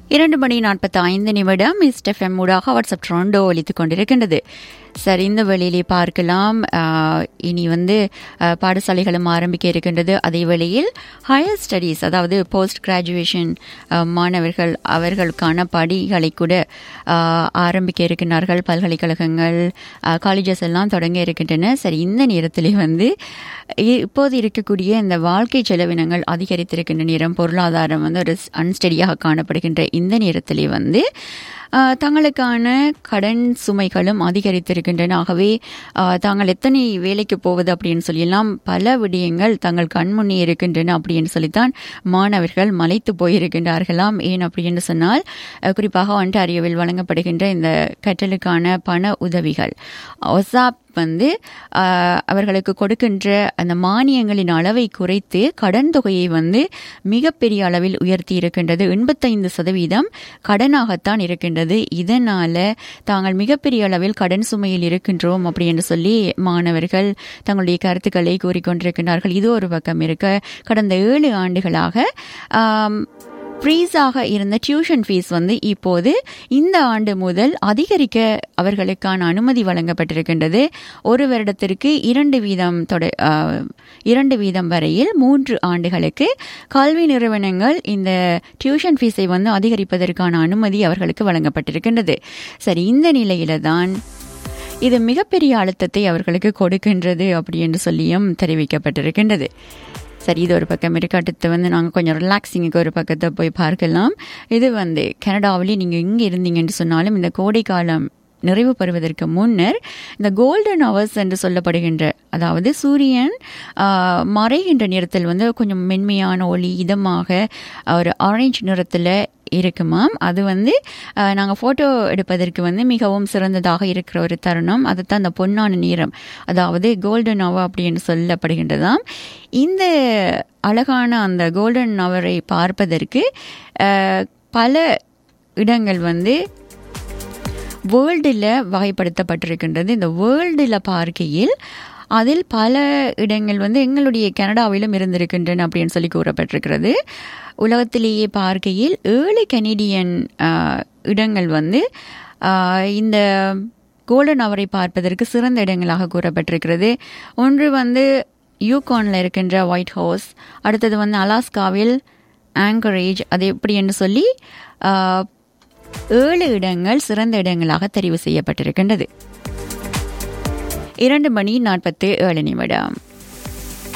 இரண்டு மணி நாற்பத்தி ஐந்து நிமிடம் இஸ்டெஃப்எம் ஊடாக வாட்ஸ்அப் ட்ரோண்டோ ஒலித்துக் கொண்டிருக்கின்றது சரி இந்த வேளையிலே பார்க்கலாம் ஆஹ், இனி வந்து ஆஹ், பாடசாலைகளும் ஆரம்பிக்க இருக்கின்றது அதே வேளையில் ஹையர் ஸ்டடீஸ் அதாவது போஸ்ட் கிராஜுவேஷன் மாணவர்கள் அவர்களுக்கான படிகளை கூட ஆஹ், ஆரம்பிக்க இருக்கின்றார்கள் பல்கலைக்கழகங்கள் காலேஜஸ் எல்லாம் தொடங்க இருக்கின்றன சரி இந்த நேரத்திலே வந்து இ- இப்போது இருக்கக்கூடிய இந்த வாழ்க்கை செலவினங்கள் அதிகரித்திருக்கின்ற நேரம் பொருளாதாரம் வந்து ஒரு அன்ஸ்டடியாக காணப்படுகின்ற இந்த நேரத்திலே வந்து ஆஹ், தங்களுக்கான கடன் சுமைகளும் அதிகரித்திருக்கின்றன ஆகவே ஆஹ், தாங்கள் எத்தனை வேலைக்கு போவது அப்படின்னு சொல்லியெல்லாம் பல விடயங்கள் தங்கள் கண்முன்னே இருக்கின்றன அப்படின்னு சொல்லித்தான் மாணவர்கள் மலைத்து போயிருக்கின்றார்களாம் ஏன் அப்படின்னு சொன்னால் அஹ், குறிப்பாக ஒன்டாரியோவில் வழங்கப்படுகின்ற இந்த கற்றலுக்கான பண உதவிகள் ஒசாப் வந்து ஆஹ், அவர்களுக்கு கொடுக்கின்ற அந்த மானியங்களின் அளவை குறைத்து கடன் தொகையை வந்து மிகப்பெரிய அளவில் உயர்த்தி இருக்கின்றது எண்பத்தைந்து சதவீதம் கடனாகத்தான் இருக்கின்றது இதனால தாங்கள் மிகப்பெரிய அளவில் கடன் சுமையில் இருக்கின்றோம் அப்படி என்று சொல்லி மாணவர்கள் தங்களுடைய கருத்துக்களை கூறிக்கொண்டிருக்கின்றார்கள் இது ஒரு பக்கம் இருக்க கடந்த ஏழு ஆண்டுகளாக ஆம், ஃப்ரீஸாக இருந்த டியூஷன் ஃபீஸ் வந்து இப்போது இந்த ஆண்டு முதல் அதிகரிக்க அவர்களுக்கான அனுமதி வழங்கப்பட்டிருக்கின்றது ஒரு வருடத்திற்கு இரண்டு வீதம் தொட ஆ, இரண்டு வீதம் வரையில் மூன்று ஆண்டுகளுக்கு கல்வி நிறுவனங்கள் இந்த டியூஷன் ஃபீஸை வந்து அதிகரிப்பதற்கான அனுமதி அவர்களுக்கு வழங்கப்பட்டிருக்கின்றது சரி இந்த நிலையில தான் இது மிகப்பெரிய அழுத்தத்தை அவர்களுக்கு கொடுக்கின்றது அப்படி என்று சொல்லியும் தெரிவிக்கப்பட்டிருக்கின்றது சரி இது ஒரு பக்கம் இருக்கு அடுத்து வந்து நாங்கள் கொஞ்சம் ரிலாக்ஸிங்குக்கு ஒரு பக்கத்தை போய் பார்க்கலாம் இது வந்து கனடாவிலே நீங்கள் இங்கே இருந்தீங்கன்னு சொன்னாலும் இந்த கோடை காலம் நிறைவு பெறுவதற்கு முன்னர் இந்த கோல்டன் ஹவர்ஸ் என்று சொல்லப்படுகின்ற அதாவது சூரியன் ஆஹ், மறைகின்ற நேரத்தில் வந்து கொஞ்சம் மென்மையான ஒளி இதமாக ஒரு ஆரஞ்சு நிறத்தில் இருக்குமாம் அது வந்து நாங்கள் ஃபோட்டோ எடுப்பதற்கு வந்து மிகவும் சிறந்ததாக இருக்கிற ஒரு தருணம் அதுதான் அந்த பொன்னான நேரம் அதாவது கோல்டன் ஹவர் அப்படின்னு சொல்லப்படுகின்றதாம் இந்த அழகான அந்த கோல்டன் ஹவரை பார்ப்பதற்கு அஹ், பல இடங்கள் வந்து வேர்ல்டில் வகைப்படுத்தப்பட்டிருக்கின்றது இந்த வேர்ல்டில் பார்க்கையில் அதில் பல இடங்கள் வந்து எங்களுடைய கனடாவிலும் இருந்திருக்கின்றன அப்படின்னு சொல்லி கூறப்பட்டிருக்கிறது உலகத்திலேயே பார்க்கையில் ஏழு கனடியன் ஆஹ், இடங்கள் வந்து ஆஹ், இந்த கோல்டன் அவரை பார்ப்பதற்கு சிறந்த இடங்களாக கூறப்பட்டிருக்கிறது ஒன்று வந்து யூகானில் இருக்கின்ற ஒயிட் ஹவுஸ் அடுத்தது வந்து அலாஸ்காவில் ஆங்கரேஜ் அது எப்படி என்று சொல்லி ஆஹ், ஏழு இடங்கள் சிறந்த இடங்களாக தெரிவு செய்யப்பட்டிருக்கின்றது இரண்டு மணி நாற்பத்து ஏழு நிமிடம்